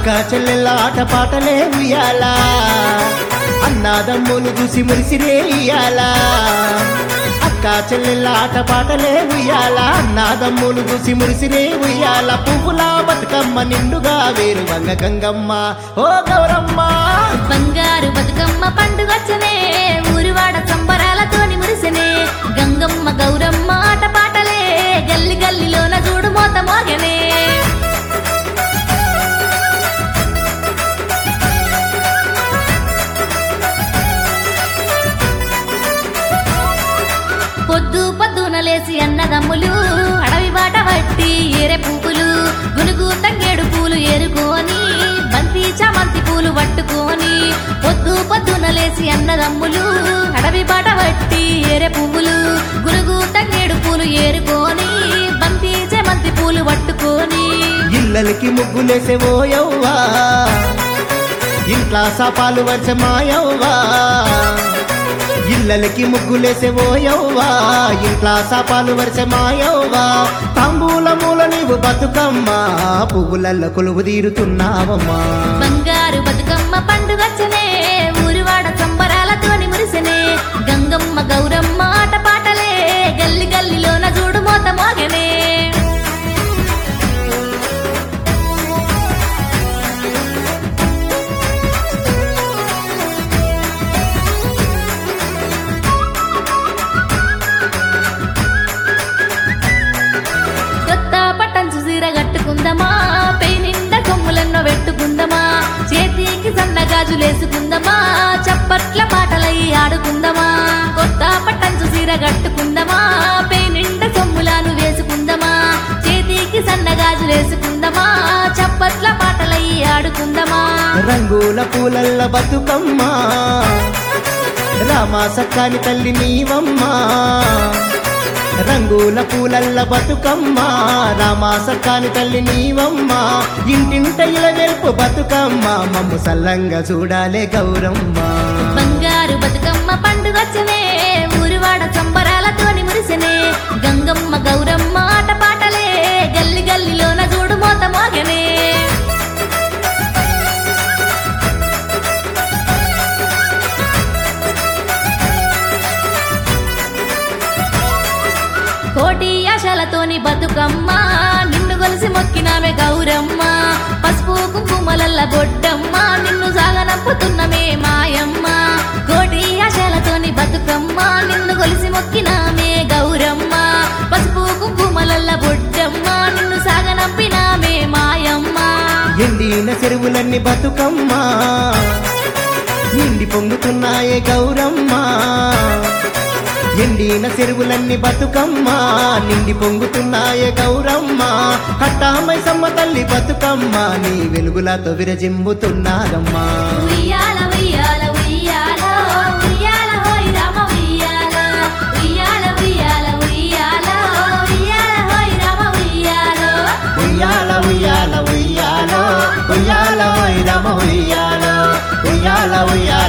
అక్క చెల్లెళ్ళ ఆట పాటలే ఉయ్యాలా అన్నాదమ్ములు చూసి మురిసిరే ఇయ్యాలా అక్క చెల్లెళ్ళ ఆట పాటలే ఉయ్యాలా అన్నాదమ్ములు చూసి మురిసిరే ఉయ్యాల పువ్వుల బతుకమ్మ నిండుగా వేరు వంగ గంగమ్మ ఓ గౌరమ్మ బంగారు బతుకమ్మ పండుగచ్చనే ఊరివాడ సంబరాలతోని మురిసెనే గంగమ్మ గౌరమ్మ ఆట పాటలే గల్లి గల్లిలోన చూడు మోత మోగనే పొద్దు పొద్దున లేసి అన్నదమ్ములు అడవి బాట పట్టి ఏరే పువ్వులు గునుగు తంగేడు పూలు ఏరుకొని బంతి చామంతి పూలు పట్టుకొని పొద్దు పొద్దున లేసి అన్నదమ్ములు అడవి బాట పట్టి ఏరే పువ్వులు గునుగు తంగేడు పూలు ఏరుకొని బంతి చామంతి పూలు పట్టుకొని ఇళ్ళకి ముగ్గులేసే ఓయవ్వా ఇంట్లా సపాలు వచ్చ మాయవ్వా ఇళ్ళకి ముగ్గులేసే ఓయవ్వా ఇంట్లా సపాలు వరస మాయవ్వా తాంబూల మూల నీవు బతుకమ్మ పువ్వులల్ల కొలువు తీరుతున్నావమ్మా బంగారు బతుకమ్మ పండుగచ్చనే ఊరివాడ సంబరాలతోని మురిసెనే గంగమ్మ గౌరమ్మ ఆట పాటలే గల్లి గల్లిలోన చూడు మోత మోగనే కొత్త పట్టంచు సీర కట్టుకుందమా పెయి నిండా కొమ్ములెన్నో పెట్టుకుందమా చేతికి సన్న గాజులేసుకుందమా చప్పట్ల పాటలయ్యి ఆడుకుందమా కొత్త పట్టంచు సీర కట్టుకుందమా పెయి నిండా కొమ్ములను వేసుకుందమా చేతికి సన్న గాజులేసుకుందమా చప్పట్ల పాటలయ్యి ఆడుకుందమా రంగుల పూలల్ల బతుకమ్మ రామా సక్కాని తల్లి నీవమ్మా రంగుల పూలల్ల బతుకమ్మ రామా సక్కాని తల్లి నీవమ్మ ఇంటింట ఇల వెలుపు బతుకమ్మ మమ్ము సల్లంగా చూడాలే గౌరమ్మ బంగారు బతుకమ్మ పండుగచ్చనే ఊరివాడ సంబరాలతోని మురిసెనే గంగమ్మ గౌరమ్మ ఆట పాటలే గల్లి గల్లిలోన చూడు మోత మోగనే కోటి ఆశలతోని బతుకమ్మ నిన్ను గొలిసి మొక్కినామే గౌరమ్మ పసుపు కుంకుమలల్ల బొడ్డమ్మ నిన్ను సాగనంపుతున్నమే మాయమ్మ కోటి ఆశలతోని బతుకమ్మ నిన్ను గొలిసి మొక్కినామే గౌరమ్మ పసుపు కుంకుమలల్ల బొడ్డమ్మ నిన్ను సాగనంపినామే మాయమ్మ ఎండిన చెరువులన్నీ బతుకమ్మ నిండి పొంగుతున్నాయే గౌరమ్మ ఎండిన చెరువులన్నీ బతుకమ్మ నిండి పొంగుతున్నాయే గౌరమ్మ కట్టామై సమ్మ తల్లి బతుకమ్మ నీ వెలుగులతో విరజింబుతున్నారమ్మా ఉయ్యాల ఉయ్యాల ఉయ్యాల ఉయ్యాల హోయ్ రామ ఉయ్యాల ఉయ్యాల ఉయ్యాల ఉయ్యాల ఉయ్యాల హోయ్ రామ ఉయ్యాల ఉయ్యాల ఉయ్యాల ఉయ్యాలో ఉయ్యాల వైరమ ఉయ్యాలో ఉయ్యాల ఉయ్యాల